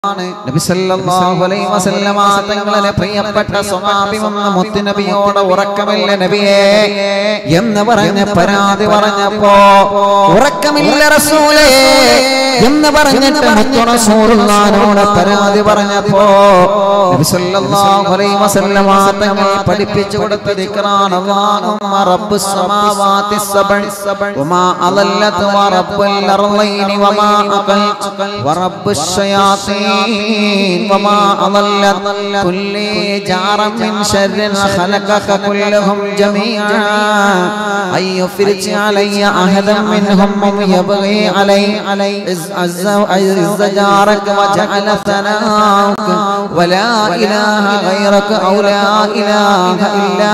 നബി സല്ലല്ലാഹു അലൈഹി വസല്ലമ തങ്ങളുടെ പ്രിയപ്പെട്ട സ്വഹാബി വന്ന മുത്തുനബിയോട് ഉറക്കമില്ല നബിയേ എന്ന് പറഞ്ഞ് പരാതി പറഞ്ഞപ്പോ ഉറക്കമില്ല റസൂലേ എന്ന് പറഞ്ഞിട്ട് മുത്തു റസൂലുള്ളാഹിനോട് പരാതി പറഞ്ഞപ്പോ നബി സല്ലല്ലാഹു അലൈഹി വസല്ലമ തങ്ങൾ പഠിപ്പിച്ചു കൊടുത്ത ദിക്റാണ് അല്ലാഹുമ്മ റബ്ബുസ് സമാവാതി സബ് വമാ അളല്ലത് വറബ്ബുൽ അർളൈനി വമാ അഖൽത് വറബ്ബുസ് ശയാത്തീൻ وما أضلت كل جار من شر خلقك كلهم جميعا أن يفرج علي أحدا منهم يبغي علي عز عز جارك وجعل ثناؤك ولا إله غيرك أو لا إله إلا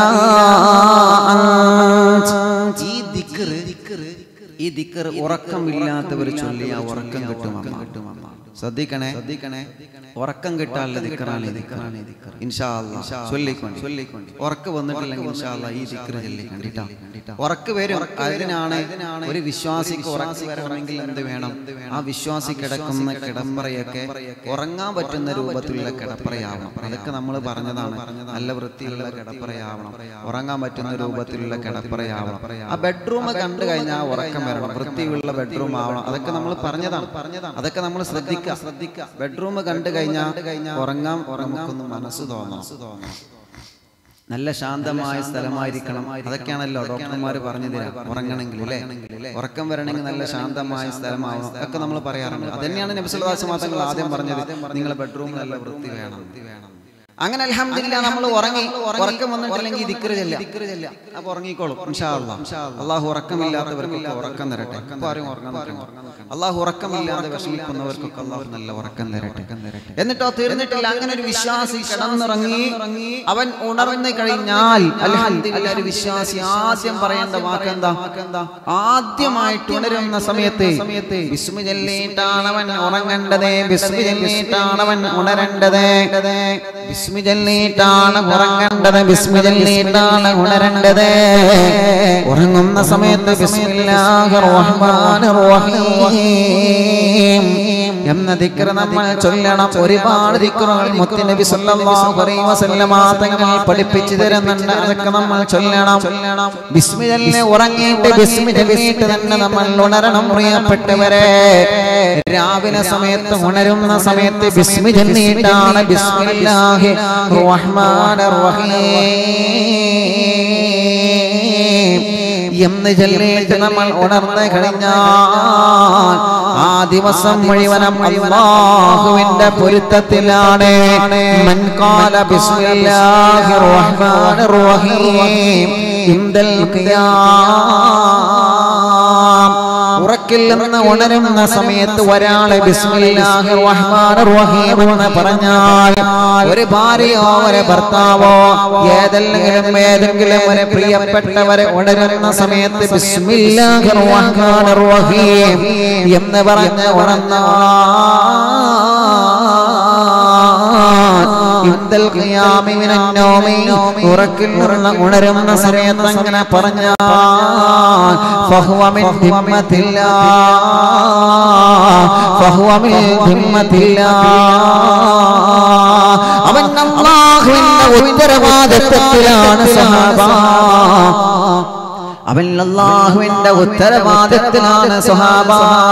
أنت ഈ ദിക്റ് ഈ ദിക്റ് ഉറക്കമില്ലാത്തവർ ചൊല്ലിയ ഉറക്കം കിട്ടും അമ്മ ശ്രദ്ധിക്കണേ ശ്രദ്ധിക്കണേ ഉറക്കം കിട്ടാനുള്ള ദിക്കറാണ് ഈ ദിക്കറാണ് ഇൻഷാ അല്ലാ ചൊല്ലിക്കൊണ്ട് ചൊല്ലിക്കൊണ്ട് ഉറക്ക് വന്നിട്ടില്ലെങ്കിൽ ഇൻഷാ അല്ലാ ഈ ദിക്കറ് ചൊല്ലിക്കണ്ടിട്ടാ ഉറക്ക് വരും അതിനാണ് ഒരു വിശ്വാസിക്ക് ഉറക്ക് വരണമെങ്കിൽ എന്ത് വേണം ആ വിശ്വാസി കിടക്കുന്ന കിടപ്പറയൊക്കെ ഉറങ്ങാൻ പറ്റുന്ന രൂപത്തിലുള്ള കിടപ്പറയാവണം അതൊക്കെ നമ്മൾ പറഞ്ഞതാണ് നല്ല വൃത്തിയുള്ള കിടപ്പറയാവണം ഉറങ്ങാൻ പറ്റുന്ന രൂപത്തിലുള്ള കിടപ്പറയാവണം ആ ബെഡ്റൂം കണ്ടു കഴിഞ്ഞാൽ ഉറക്കം വരണം വൃത്തിയുള്ള ബെഡ്റൂം ആവണം അതൊക്കെ നമ്മൾ പറഞ്ഞതാണ് പറഞ്ഞതാണ് അതൊക്കെ നമ്മൾ ശ്രദ്ധിക്കുക ശ്രദ്ധിക്കുക ബെഡ്റൂം കണ്ടു കഴിഞ്ഞാൽ ഉറങ്ങാൻ നമുക്കൊന്ന് മനസ്സ് തോന്നണം നല്ല ശാന്തമായ സ്ഥലമായിരിക്കണം അതൊക്കെയാണല്ലോ ഡോക്ടർമാർ പറഞ്ഞു തരാം ഉറങ്ങണമെങ്കിൽ അല്ലേ ഉറക്കം വരണമെങ്കിൽ നല്ല ശാന്തമായ സ്ഥലമാവണം ഒക്കെ നമ്മൾ പറയാറുണ്ട് അതന്നെയാണ് നബിസുല്ലാസ് മാസങ്ങൾ ആദ്യം പറഞ്ഞത് നിങ്ങളെ ബെഡ്റൂം നല്ല വൃത്തി വേണം അങ്ങനെ അലഹമില്ല നമ്മൾ ഉറങ്ങി ഉറക്കം വന്നിട്ടില്ലെങ്കിൽ ദിക്കറ് ചെല്ല ദിക്കറ് ചെല്ല അപ്പൊ ഉറങ്ങിക്കോളും ഇൻഷാ അല്ലാ. അള്ളാഹു ഉറക്കമില്ലാത്തവർക്കൊക്കെ ഉറക്കം തരട്ടെ ഇപ്പൊ ആരും ഉറങ്ങാൻ നിൽക്കണം. അള്ളാഹു ഉറക്കമില്ലാതെ വിഷമിക്കുന്നവർക്കൊക്കെ അള്ളാഹു നല്ല ഉറക്കം തരട്ടെ എന്നിട്ടോ തീർന്നിട്ടില്ല അങ്ങനെ ഒരു വിശ്വാസി കിടന്നിറങ്ങി അവൻ ഉണർന്നു കഴിഞ്ഞാൽ അൽഹംദുലില്ലാ ഒരു വിശ്വാസി ആദ്യം പറയേണ്ട വാക്കെന്താ ആദ്യമായിട്ട് ഉണരുന്ന സമയത്ത് സമയത്ത് ബിസ്മി ചൊല്ലിയിട്ടാണ് അവൻ ഉറങ്ങേണ്ടത് ബിസ്മി ചൊല്ലിയിട്ടാണ് അവൻ ഉണരേണ്ടത് ബിസ്മി ചൊല്ലിയിട്ടാണ് ഉറങ്ങേണ്ടത് ബിസ്മി ചൊല്ലിയിട്ടാണ് ഉണരേണ്ടത് ഉറങ്ങുന്ന സമയത്ത് ബിസ്മില്ലാഹിർ റഹ്മാനിർ റഹീം എന്ന ദിക്ർ നമ്മൾ ചൊല്ലണം ഒരുപാട് ദിക്റുകൾ മുത്തുനബി സല്ലല്ലാഹു അലൈഹി വസല്ലമ തങ്ങൾ പഠിപ്പിച്ചു തരുന്നുണ്ട് അതൊക്കെ നമ്മൾ ചൊല്ലണം ചൊല്ലണം ബിസ്മി ചൊല്ലി ഉറങ്ങിയിട്ട് ബിസ്മി ചൊല്ലിയിട്ട് തന്നെ നമ്മൾ ഉണരണം പ്രിയപ്പെട്ടവരെ രാവിലെ സമയത്ത് ഉണരുന്ന സമയത്ത് ബിസ്മി ചൊല്ലിയിട്ടാണ് ബിസ്മില്ലാഹി റഹ്മാനിർ റഹീം എന്ന് ചൊല്ലിയിട്ട് നമ്മൾ ഉണർന്നു കഴിഞ്ഞാൽ ആ ദിവസം മുഴുവനും അല്ലാഹുവിന്റെ പൊരുത്തത്തിലാണ് മൻ ഖാല ബിസ്മില്ലാഹിർ റഹ്മാനിർ റഹീം ഇന്ദൽ ഖിയാം ഉറക്കിൽ നിന്ന് ഉണരുന്ന സമയത്ത് ഒരാളെ ബിസ്മില്ലാഹിർ റഹ്മാനിർ റഹീം എന്ന് പറഞ്ഞാൽ ഒരു ഭാര്യയോ ഒരു ഭർത്താവോ ഏതെങ്കിലും ഏതെങ്കിലും ഒരു പ്രിയപ്പെട്ടവരെ ഉണരുന്ന സമയത്ത് ബിസ്മില്ലാഹിർ റഹ്മാനിർ റഹീം എന്ന് പറഞ്ഞ് ഉണർന്ന ഇന്ദൽ ഖിയാമി മിനൻ നൗമി ഉറക്കിൽ നിന്ന് ഉണരുന്ന സമയത്ത് അങ്ങനെ പറഞ്ഞാൽ ഫഹുവ മിൻ ധിമ്മത്തില്ലാ ഫഹുവ മിൻ ധിമ്മത്തില്ലാ അവൻ അല്ലാഹുവിന്റെ ഉത്തരവാദിത്വത്തിലാണ് സഹാബ അവൻ അള്ളാഹുവിന്റെ ഉത്തരവാദിത്തത്തിലാണ് സ്വഹാബ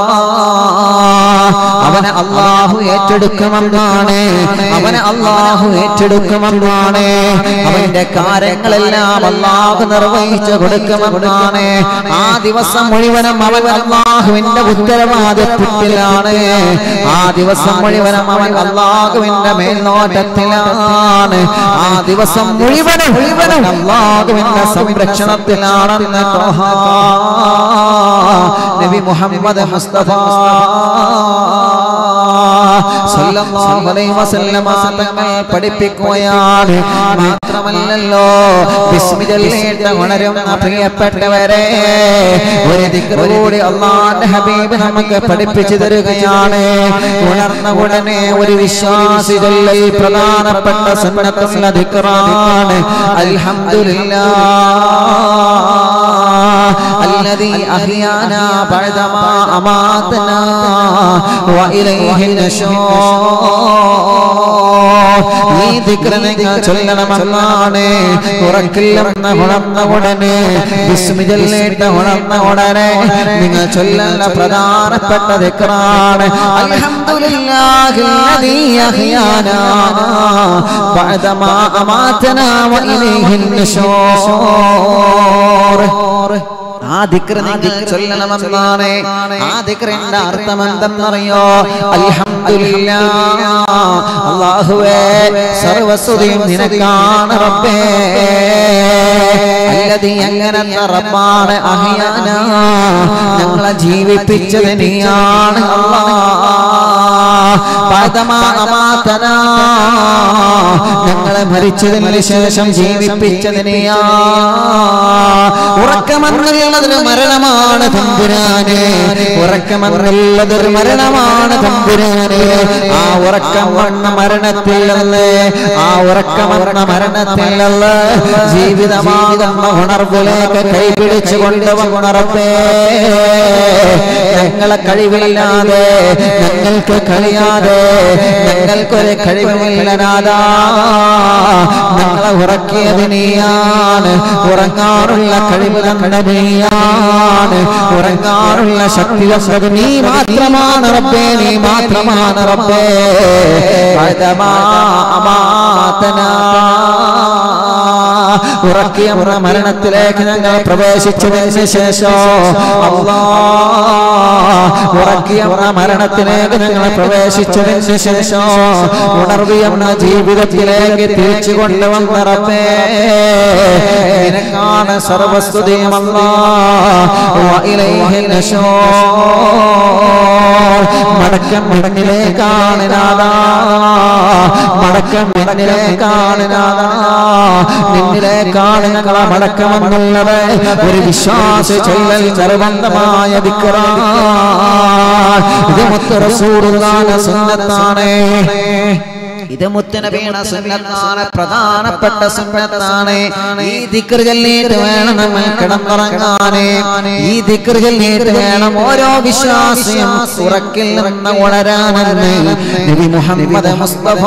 അവനെ അള്ളാഹു ഏറ്റെടുക്കുമെന്നാണ് അവനെ അള്ളാഹു ഏറ്റെടുക്കുമെന്നാണ് അവന്റെ കാര്യങ്ങളെല്ലാം അള്ളാഹു നിർവഹിച്ചു കൊടുക്കുമെന്നാണ് ആ ദിവസം മുഴുവനും അവൻ അള്ളാഹുവിന്റെ ഉത്തരവാദിത്വത്തിലാണ് ആ ദിവസം മുഴുവനും അവൻ അള്ളാഹുവിന്റെ മേൽനോട്ടത്തിലാണ് ആ ദിവസം മുഴുവനും മുഴുവനും അള്ളാഹുവിന്റെ സംരക്ഷണത്തിലാണെന്ന് ത്വഹ. നബി മുഹമ്മദ് മുസ്തഫ സല്ലല്ലാഹു അലൈഹി വസല്ലമ തങ്ങൾ പഠിപ്പിക്കുകയാണ് മാത്രമല്ലല്ലോ ബിസ്മി ചൊല്ലിയിട്ട് ഉണരുന്ന പ്രിയപ്പെട്ടവരെ ഒരു ദിക്ർ കൂടി അള്ളാന്റെ ഹബീബ് നമുക്ക് പഠിപ്പിച്ചു തരുകയാണ് ഉണർന്ന ഉടനെ ഒരു വിശ്വാസി ചൊല്ലൽ പ്രധാനപ്പെട്ട സുന്നത്തുള്ള ദിക്റാണ് അൽഹംദുലില്ലാ الذي أحيانا بعدما أماتنا وإليه النشور ഈ ദിക്ര നിങ്ങൾ ചൊല്ലണമെന്നാണ് ഉറക്കില്ലെന്ന് ഉണർന്ന ഉടനെ വിസ്മിതല്ലേട്ട ഉണർന്ന ഉടനെ നിങ്ങൾ ചൊല്ലേണ്ട പ്രധാനപ്പെട്ട ദിക്റാണ് അൽഹംദുലില്ലാഹില്ലദീ അഹ്യാനാ ബഅദമാ അമാതനാ വഇലൈഹിൻ നുശൂർ ആ ദിക്ര നിങ്ങൾ ചൊല്ലണമെന്നാണ് ആ ദിക്റിന്റെ അർത്ഥം എന്തെന്നറിയോ അൽഹംദുലില്ലാ അല്ലാഹുവേ സർവസ്തുതിയും നിനക്കാണ് റബ്ബേ അല്ലതി അങ്ങനത്തെ റബ്ബാണ് അഹിയാന ഞങ്ങളെ ജീവിപ്പിച്ചത് നീയാണ് അല്ലാ പദമാ അമാതന ഞങ്ങളെ മരിച്ചതിന് ശേഷം ജീവിപ്പിച്ചത് നീയാ ഉറക്കമെന്നുള്ളതൊരു മരണമാണ് തമ്പുരാന് ഉറക്കമെന്നുള്ളതൊരു മരണമാണ് തമ്പുരാന് ആ ഉറക്കം വന്ന മരണത്തിൽ നിന്ന് ആ ഉറക്കമെന്ന മരണത്തിൽ നിന്ന് ജീവിതമാകുന്ന ഉണർവിലേക്ക് കൈപിടിച്ചു കൊണ്ടുവന്നുറപ്പേ ഞങ്ങളെ കഴിവില്ലാതെ ഞങ്ങൾക്ക് കഴിയാതെ ഞങ്ങൾക്കൊരു കഴിവുമില്ലനാഥാ ഞങ്ങളെ ഉറക്കിയത് നീയാണ് ഉറങ്ങാനുള്ള കഴിവ് തന്ന നീയാണ് ഉറങ്ങാനുള്ള ശക്തി തന്നത് നീ മാത്രമാണ് റബ്ബേ നീ മാത്രമാണ് റബ്ബേ പദമാ അമാതനാ ഉറക്കിയ മരണത്തിലേക്ക് ഞങ്ങൾ പ്രവേശിച്ചതിന് ശേഷം അല്ലാ ഉറക്കിയ മരണത്തിലേക്ക് ഞങ്ങൾ പ്രവേശിച്ചതിന് ശേഷം ഉണർവിയെന്ന ജീവിതത്തിലേക്ക് തിരിച്ചു കൊണ്ടുവന്ന റബ്ബേ നിനക്കാണ് സർവസ്തുതിയും അല്ലാ വഇലൈഹി നശൂർ മടക്കം മടങ്ങിലേക്കാണ് നാദാ മടക്കം മടങ്ങിലേക്കാണ് നാദാ നിന്നിലേക്കാണ് ഞങ്ങളെ മടക്കമെന്നുള്ളത് ഒരു വിശ്വാസ ചൊല്ലൽ നിർബന്ധമായ ദിക്റാ ഇത് മുത്ത് റസൂലുള്ളാഹിന്റെ സുന്നത്താണ് ഇത് മുത്തനബീണ സുന്നത്താണ് പ്രധാനപ്പെട്ട സുന്നത്താണ് ഈ ദിക്ർ ചൊല്ലിയിട്ട് വേണം നമ്മൾ കിടന്നുറങ്ങാന് ഈ ദിക്ർ ചൊല്ലിയിട്ട് വേണം ഓരോ വിശ്വാസിയും ഉറക്കിൽ നിന്ന് ഉണരാനെന്ന് നബി മുഹമ്മദ് മുസ്തഫ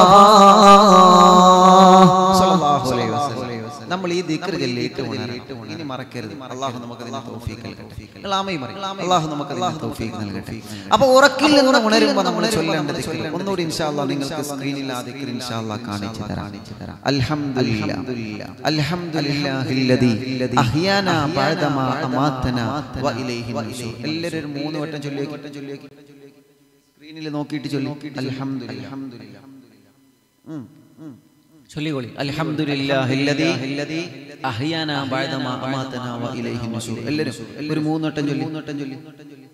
സല്ലല്ലാഹു അലൈഹി വസല്ലം നമ്മൾ ഈ ദിക്ർ ചൊല്ലിയിട്ട് ഉണരണം ഇനി മറക്കരുത് അള്ളാഹു നമുക്ക് അതിന് തൗഫീഖ് നൽകട്ടെ ഇളാമയും പറയും അള്ളാഹു നമുക്ക് അതിന് തൗഫീഖ് നൽകട്ടെ അപ്പോൾ ഉറക്കിൽ നിന്ന് ഉണരുമ്പോൾ നമ്മൾ ചൊല്ലേണ്ട ദിക്ർ ഒന്നുകൂടി ഇൻഷാ അല്ലാഹ് നിങ്ങൾക്ക് സ്ക്രീനിൽ ആ ദിക്ർ ഇൻഷാ അല്ലാഹ് കാണിച്ചു തരാം അൽഹംദുലില്ലാ അൽഹംദുലില്ലാഹില്ലദീ അഹ്യാനാ ബഅദമാ അമാതനാ വ ഇലൈഹി നുശൂർ എല്ലാവരും ഒരു മൂന്ന് വട്ടം ചൊല്ലി സ്ക്രീനിൽ നോക്കിയിട്ട് ചൊല്ലി അൽഹംദുലില്ലാ ഉം ഉം ചൊല്ലിക്കോളി അൽഹംദുലില്ലാഹില്ലദീ അഹ്യാനാ ബഅദമാ അമാതനാ വ ഇലൈഹി നുശൂർ എല്ലാവരും ഒരു മൂന്ന് വട്ടം ചൊല്ലി മൂന്ന് വട്ടം ചൊല്ലി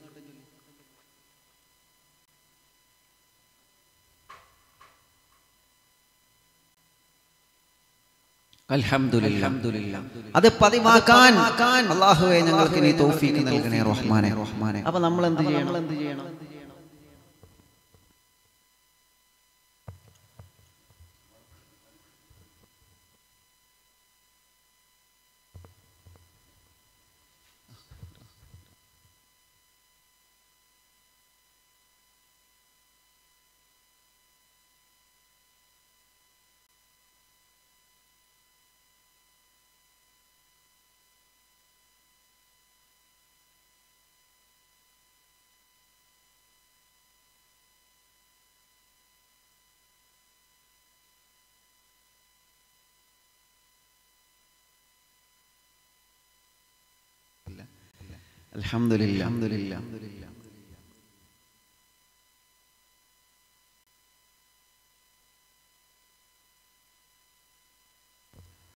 അൽഹംദുലില്ലാ അത് പതിവാക്കാൻ അള്ളാഹുവെ ഞങ്ങൾക്ക് നീ തൗഫീഖ് നൽകണേ റഹ്മാനെ റഹ്മാനെ അപ്പൊ നമ്മൾ എന്ത് ചെയ്യണം എന്ത് ചെയ്യണം അൽഹംദുലില്ലാ അൽഹംദുലില്ലാ